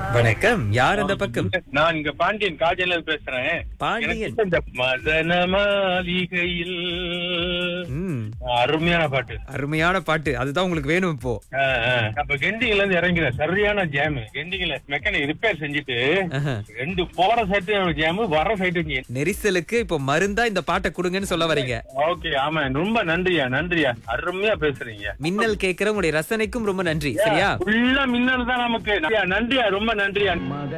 வணக்கம் யார் அந்த பக்கம் நான் இங்க பாண்டியன் காஜல பேசுறேன் பாண்டியன் எனக்கு இந்த மதன மாளிகையில் ம், அருமையான பாட்டு அருமையான பாட்டு அதுதான் உங்களுக்கு வேணும் இப்போ ஆ, ஆ. அப்ப கெண்டிங்ல இருந்து இறங்கிறேன் சரியான ஜாம் கெண்டிங்ல மெக்கானிக் ரிப்பேர் செஞ்சுட்டு ஆஹா. ரெண்டு போற சைட்டு ஜாம் வர சைட்டு நெரிசலுக்கு இப்போ மருந்தா இந்த பாட்டை கொடுங்கன்னு சொல்ல வரீங்க ஓகே ஆமா ரொம்ப நன்றியா நன்றியா அருமையா பேசுறீங்க மின்னல் கேட்கிற உங்களுடைய ரசனைக்கும் ரொம்ப நன்றி சரியா ஃபுல்லா மின்னல் தான் நமக்கு நன்றியா, நன்றியா ரொம்ப நன்றியா